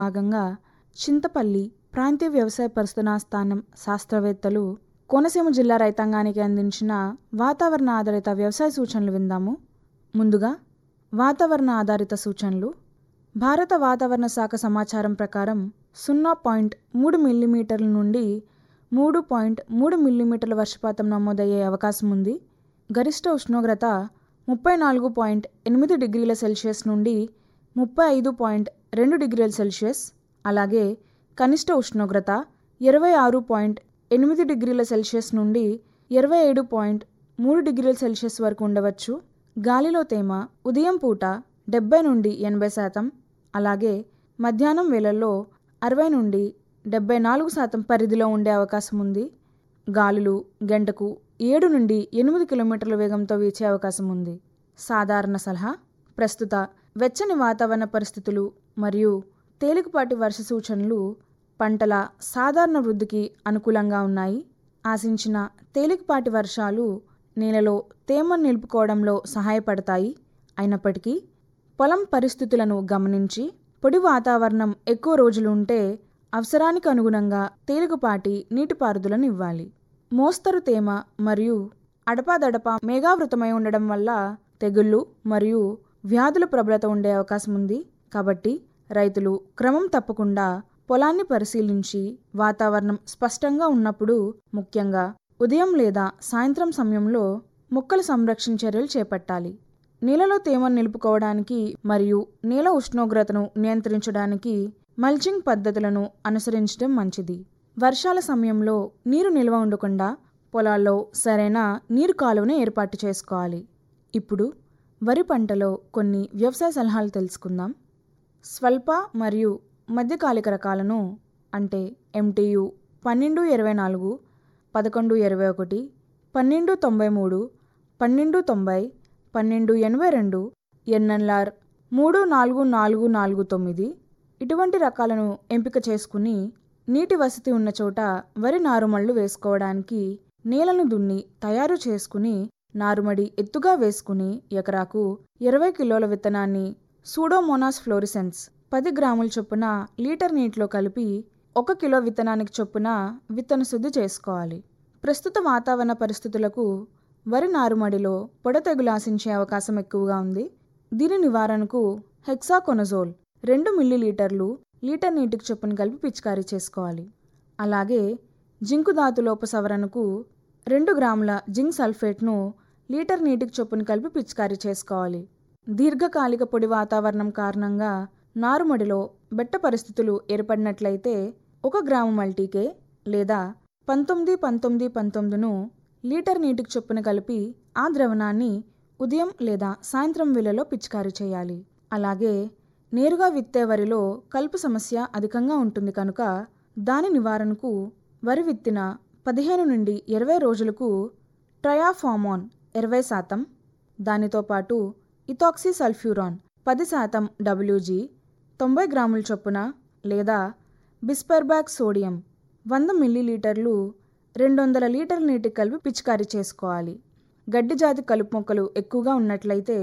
భాగంగా చింతపల్లి ప్రాంతీయ వ్యవసాయ పరిశోధనా స్థానం శాస్త్రవేత్తలు కోనసీమ జిల్లా రైతాంగానికి అందించిన వాతావరణ ఆధారిత వ్యవసాయ సూచనలు విందాము ముందుగా వాతావరణ ఆధారిత సూచనలు భారత వాతావరణ శాఖ సమాచారం ప్రకారం సున్నా పాయింట్ మూడు మిల్లీమీటర్ల నుండి మూడు పాయింట్ మూడు మిల్లీమీటర్ల వర్షపాతం నమోదయ్యే అవకాశం ఉంది గరిష్ట ఉష్ణోగ్రత ముప్పై నాలుగు పాయింట్ ఎనిమిది డిగ్రీల సెల్సియస్ నుండి ముప్పై ఐదు పాయింట్ రెండు డిగ్రీల సెల్సియస్ అలాగే కనిష్ట ఉష్ణోగ్రత ఇరవై ఆరు పాయింట్ ఎనిమిది డిగ్రీల సెల్సియస్ నుండి ఇరవై ఏడు పాయింట్ మూడు డిగ్రీల సెల్సియస్ వరకు ఉండవచ్చు గాలిలో తేమ ఉదయం పూట డెబ్బై నుండి ఎనభై శాతం అలాగే మధ్యాహ్నం వేళల్లో అరవై నుండి డెబ్బై నాలుగు శాతం పరిధిలో ఉండే అవకాశం ఉంది గాలులు గంటకు ఏడు నుండి ఎనిమిది కిలోమీటర్ల వేగంతో వీచే అవకాశం ఉంది సాధారణ సలహా ప్రస్తుత వెచ్చని వాతావరణ పరిస్థితులు మరియు తేలికపాటి వర్ష సూచనలు పంటల సాధారణ వృద్ధికి అనుకూలంగా ఉన్నాయి ఆశించిన తేలికపాటి వర్షాలు నేలలో తేమను నిలుపుకోవడంలో సహాయపడతాయి అయినప్పటికీ పొలం పరిస్థితులను గమనించి పొడి వాతావరణం ఎక్కువ రోజులు ఉంటే అవసరానికి అనుగుణంగా తేలికపాటి నీటిపారుదలను ఇవ్వాలి మోస్తరు తేమ మరియు అడపాదడపా మేఘావృతమై ఉండడం వల్ల తెగుళ్ళు మరియు వ్యాధుల ప్రబలత ఉండే అవకాశం ఉంది కాబట్టి రైతులు క్రమం తప్పకుండా పొలాన్ని పరిశీలించి వాతావరణం స్పష్టంగా ఉన్నప్పుడు ముఖ్యంగా ఉదయం లేదా సాయంత్రం సమయంలో మొక్కల సంరక్షణ చర్యలు చేపట్టాలి నేలలో తేమను నిలుపుకోవడానికి మరియు నేల ఉష్ణోగ్రతను నియంత్రించడానికి మల్చింగ్ పద్ధతులను అనుసరించడం మంచిది వర్షాల సమయంలో నీరు నిల్వ ఉండకుండా పొలాల్లో సరైన నీరు కాలువను ఏర్పాటు చేసుకోవాలి ఇప్పుడు వరి పంటలో కొన్ని వ్యవసాయ సలహాలు తెలుసుకుందాం స్వల్ప మరియు మధ్యకాలిక రకాలను అంటే ఎంటీయు పన్నెండు ఇరవై నాలుగు పదకొండు ఇరవై ఒకటి పన్నెండు తొంభై మూడు పన్నెండు తొంభై పన్నెండు ఎనభై రెండు ఎన్ఎల్ఆర్ మూడు నాలుగు నాలుగు నాలుగు తొమ్మిది ఇటువంటి రకాలను ఎంపిక చేసుకుని నీటి వసతి ఉన్న చోట వరి నారుమళ్ళు వేసుకోవడానికి నేలను దున్ని తయారు చేసుకుని నారుమడి ఎత్తుగా వేసుకుని ఎకరాకు ఇరవై కిలోల విత్తనాన్ని సూడోమోనాస్ ఫ్లోరిసెన్స్ పది గ్రాముల చొప్పున లీటర్ నీటిలో కలిపి ఒక కిలో విత్తనానికి చొప్పున విత్తన శుద్ధి చేసుకోవాలి ప్రస్తుత వాతావరణ పరిస్థితులకు వరి నారుమడిలో పొడ తెగులు ఆశించే అవకాశం ఎక్కువగా ఉంది దీని నివారణకు హెక్సాకొనజోల్ రెండు మిల్లీలీటర్లు లీటర్ నీటికి చొప్పున కలిపి పిచికారీ చేసుకోవాలి అలాగే జింకు ధాతు లోప సవరణకు రెండు గ్రాముల జింక్ సల్ఫేట్ను లీటర్ నీటికి చొప్పున కలిపి పిచికారీ చేసుకోవాలి దీర్ఘకాలిక పొడి వాతావరణం కారణంగా నారుమడిలో బెట్ట పరిస్థితులు ఏర్పడినట్లయితే ఒక గ్రాము మల్టీకే లేదా పంతొమ్మిది పంతొమ్మిది పంతొమ్మిదిను లీటర్ నీటికి చొప్పున కలిపి ఆ ద్రవణాన్ని ఉదయం లేదా సాయంత్రం వేళలో పిచికారీ చేయాలి అలాగే నేరుగా విత్తే వరిలో కలుపు సమస్య అధికంగా ఉంటుంది కనుక దాని నివారణకు వరి విత్తిన పదిహేను నుండి ఇరవై రోజులకు ట్రయాఫామోన్ ఇరవై శాతం దానితో పాటు ఇథాక్సీ సల్ఫ్యూరాన్ పది శాతం డబ్ల్యూజీ తొంభై గ్రాముల చొప్పున లేదా బిస్పర్బ్యాక్ సోడియం వంద మిల్లీలీటర్లు రెండు వందల లీటర్ల నీటికి కలిపి పిచికారీ చేసుకోవాలి గడ్డి జాతి కలుపు మొక్కలు ఎక్కువగా ఉన్నట్లయితే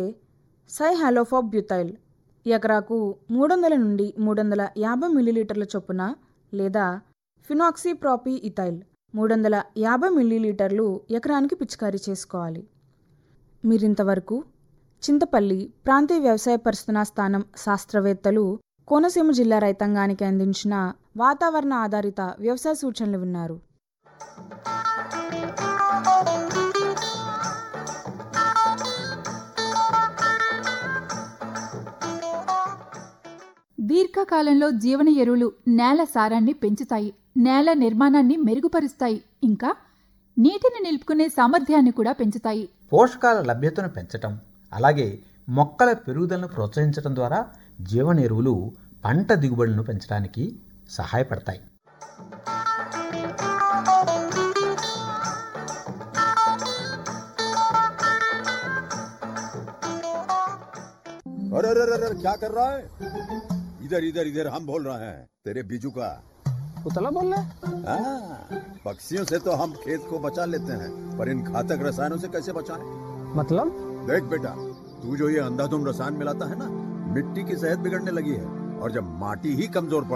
సై హాలోఫాబ్ బ్యూటైల్ ఎకరాకు మూడు వందల నుండి మూడు వందల యాభై మిల్లీలీటర్ల చొప్పున లేదా ఫినాక్సీ ప్రాపీ ఇథైల్ మూడు వందల యాభై మిల్లీలీటర్లు ఎకరానికి పిచికారీ చేసుకోవాలి మీరింతవరకు చింతపల్లి ప్రాంతీయ వ్యవసాయ పరిశోధనా స్థానం శాస్త్రవేత్తలు కోనసీమ జిల్లా రైతాంగానికి అందించిన వాతావరణ ఆధారిత వ్యవసాయ సూచనలు విన్నారు దీర్ఘకాలంలో జీవన ఎరువులు నేల సారాన్ని పెంచుతాయి నేల నిర్మాణాన్ని మెరుగుపరుస్తాయి ఇంకా నీటిని నిలుపుకునే సామర్థ్యాన్ని కూడా పెంచుతాయి పోషకాల లభ్యతను పెంచటం అలాగే మొక్కల పెరుగుదలను ప్రోత్సహించడం ద్వారా జీవన ఎరువులు పంట దిగుబడులను పెంచడానికి సహాయపడతాయి अरे अरे अरे अरे, क्या कर रहा है इधर इधर इधर हम बोल रहे हैं तेरे बीजू का उतला बोल रहा है हाँ, पक्षियों से तो हम खेत को बचा लेते हैं पर इन घातक रसायनों से कैसे बचाएं? मतलब देख बेटा तू जो ये अंधाधुंध रसायन मिलाता है ना मिट्टी की सेहत बिगड़ने लगी है और जब माटी ही कमजोर पड़